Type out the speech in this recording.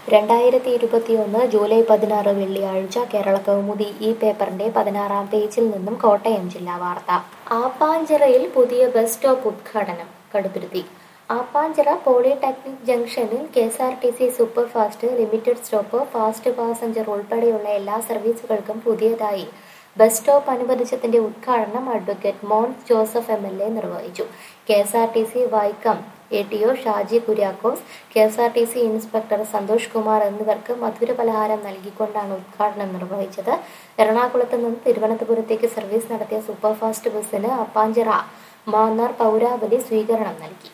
രണ്ടായിരത്തി ഇരുപത്തിയൊന്ന് ജൂലൈ പതിനാറ് വെള്ളിയാഴ്ച കേരള കൗമുദി ഈ പേപ്പറിന്റെ പതിനാറാം പേജിൽ നിന്നും കോട്ടയം ജില്ലാ വാർത്ത ആപ്പാഞ്ചിറയിൽ പുതിയ ബസ് സ്റ്റോപ്പ് ഉദ്ഘാടനം കടുത്തുരുത്തി ആപ്പാഞ്ചിറ പോളിടെക്നിക് ജംഗ്ഷനിൽ K S R T C super fast limited stop fast passenger ഉൾപ്പെടെയുള്ള എല്ലാ സർവീസുകൾക്കും പുതിയതായി ബസ് സ്റ്റോപ്പ് അനുവദിച്ചതിന്റെ ഉദ്ഘാടനം advocate Mons Joseph M L A നിർവഹിച്ചു K S R T C Vaikom A T O Shaji Kuriakose K S R T C inspector Santhosh Kumar എന്നിവർക്ക് മധുരപലഹാരം നൽകിക്കൊണ്ടാണ് ഉദ്ഘാടനം നിർവഹിച്ചത് എറണാകുളത്ത് നിന്ന് തിരുവനന്തപുരത്തേക്ക് സർവീസ് നടത്തിയ സൂപ്പർഫാസ്റ്റ് ബസ്സിന് അപ്പാഞ്ചിറ മാന്നാർ പൗരാവലി സ്വീകരണം നൽകി